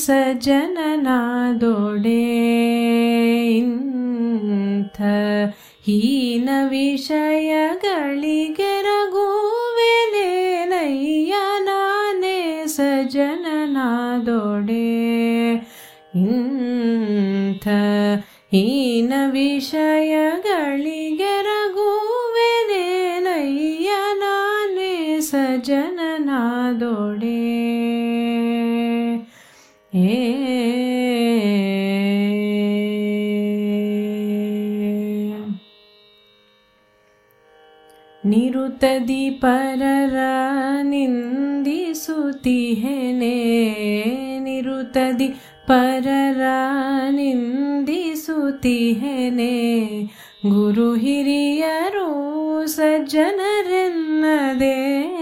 ಸಜನನಾದೊಡೆ ಇಂಥ ಹೀನ ವಿಷಯಗಳಿಗೆರಗುವೆನೇನಯ್ಯ ನಾನೇ ಸಜನನಾದೊಡೆ ಇಂಥ ಹೀನ ವಿಷಯಗಳಿಗೆರಗುವೆನೇನಯ್ಯ ನಾನೇ ಸಜನನಾದೊಡೆ ಏ ನಿರುತದಿ ಪರರ ನಿಂದಿಸುತ್ತಿಹೆನೆ ನಿರುತದಿ ಪರರ ನಿಂದಿಸುತ್ತಿಹೆನೆ ಗುರು ಹಿರಿಯರು ಸಜ್ಜನರೆನ್ನದೆ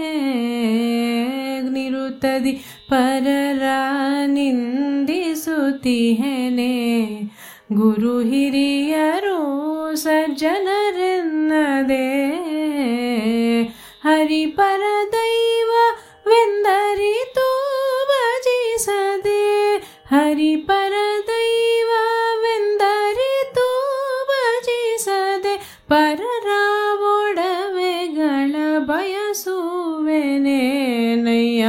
ನಿರುತದಿ ಪರರ ನಿಂದಿಸುತ್ತಿಹೆನೆ ಗುರು ಹಿರಿಯರು ಸಜ್ಜನರೆನ್ನದೆ ಹರಿಪರ ದೈವವೆಂದರಿತು ಭಜಿಸದೆ ಹರಿಪರ ದೈವವೆಂದರಿತು ಭಜಿಸದೆ ಪರರ ಒಡವೆಗಳ ಬಯಸುವೆನೆ ನಯ್ಯ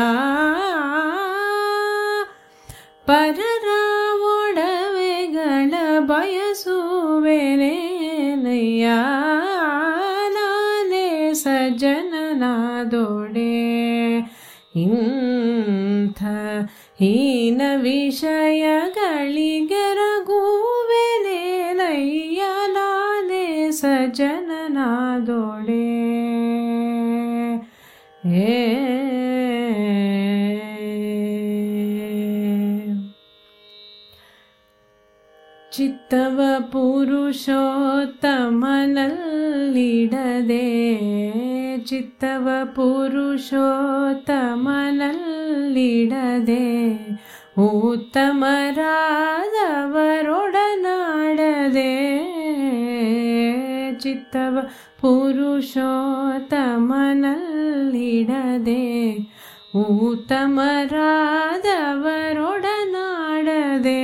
ಪರರ ಒಡವೆಗಳ ಬಯಸುವೆನೆ ನಯ್ಯ ನಾನೇ ಸಜ್ಜನನಾದೊಡೆ ಇಂಥ ಹೀನ ವಿಷಯಗಳಿಗೆರಗುವೆನೆ ನಯ್ಯ ನಾನೇ ಸಜ್ಜನನಾದೊಡೆ ಏ ಚಿತ್ತವ ಪುರುಷೋತ್ತಮನಲ್ಲಿಡದೆ ಚಿತ್ತವ ಪುರುಷೋತ್ತಮನಲ್ಲಿಡದೆ ಉತ್ತಮರಾದವರೊಡನಾಡದೆ ಚಿತ್ತವ ಪುರುಷೋತ್ತಮನಲ್ಲಿಡದೆ ಉತ್ತಮರಾದವರೊಡನಾಡದೆ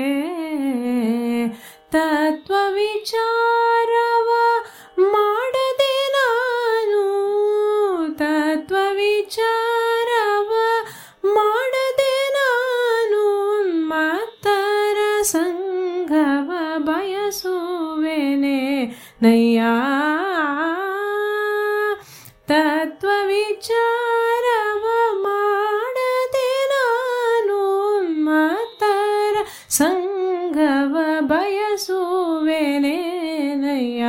ತತ್ವ ವಿಚಾರವ ಮಾಡದೆ ನಾನು ತತ್ವ ವಿಚಾರವ ಮಾಡದೆ ನಾನು ಮತ್ತರ ಸಂಘವ ಬಯಸುವೆನೆ ನಯ್ಯ ತತ್ವ ವಿಚಾರವ ಮಾಡದೆ ನಾನು ಮತ್ತರ ಸಂಘವ ಬಯಸುವೆನೆ ನಯ್ಯ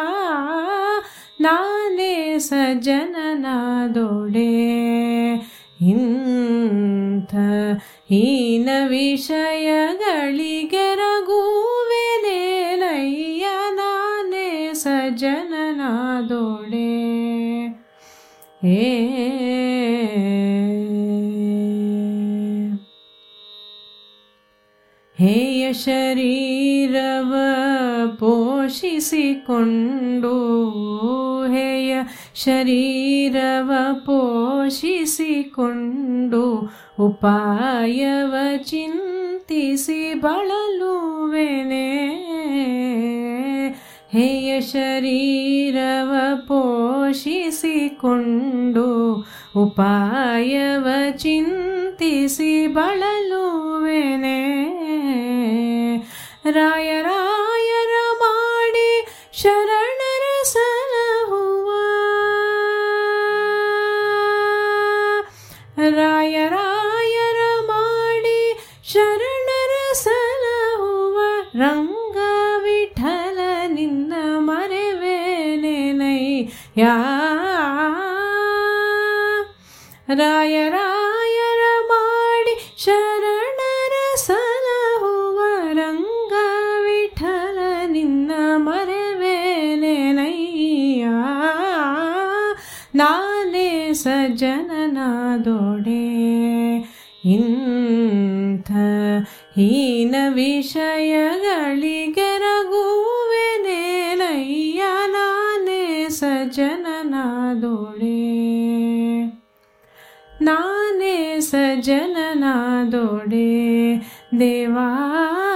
ನಾನೇ ಸಜ್ಜನನಾದೊಡೆ ಇಂಥ ಹೀನ ವಿಷಯಗಳಿಗೆರಗುವೆನೆ ನಯ್ಯ ನಾನೇ ಸಜ್ಜನನಾದೊಡೆ ಏ ಹೇಯ ಶರೀರವ ಪೋಷಿಸಿಕೊಂಡು ಹೇಯ ಶರೀರವ ಪೋಷಿಸಿಕೊಂಡು ಉಪಾಯವ ಚಿಂತಿಸಿ ಬಳಲುವೆನೆ ಹೇಯ ಶರೀರವ ಪೋಷಿಸಿಕೊಂಡು ಉಪಾಯವ ಚಿಂತಿಸಿ ಬಳಲುವೆನೆ ರಾಯ ರಾಯರ ಮಾಡಿ ಶರಣರ ಸಲಹುವ ರಾಯ ರಾಯರ ಮಾಡಿ ಶರಣರ ಸಲಹುವ ರಂಗ ವಿಠಲ ನಿನ್ನ ಮರೆವೇನೆ ನೈ ಯಾ ರಾಯ ರಾಯರ ಮಾಡಿ ಶರಣರ ಸಲಹುವ ರಂಗ ವಿಠಲ ನಿನ್ನ ಮರೆವೇನೆ ನಯ್ಯ ನಾನೇ ಸಜ್ಜನನಾದೊಡೆ ಇಂಥ ಹೀನ ವಿಷಯಗಳಿಗೆರಗುವೆನೆ ನಯ್ಯ ನಾನೇ ಸಜ್ಜನನಾದೊಡೆ ನಾನೇ ಸಜ್ಜನನಾದೊಡೆ ದೇವಾ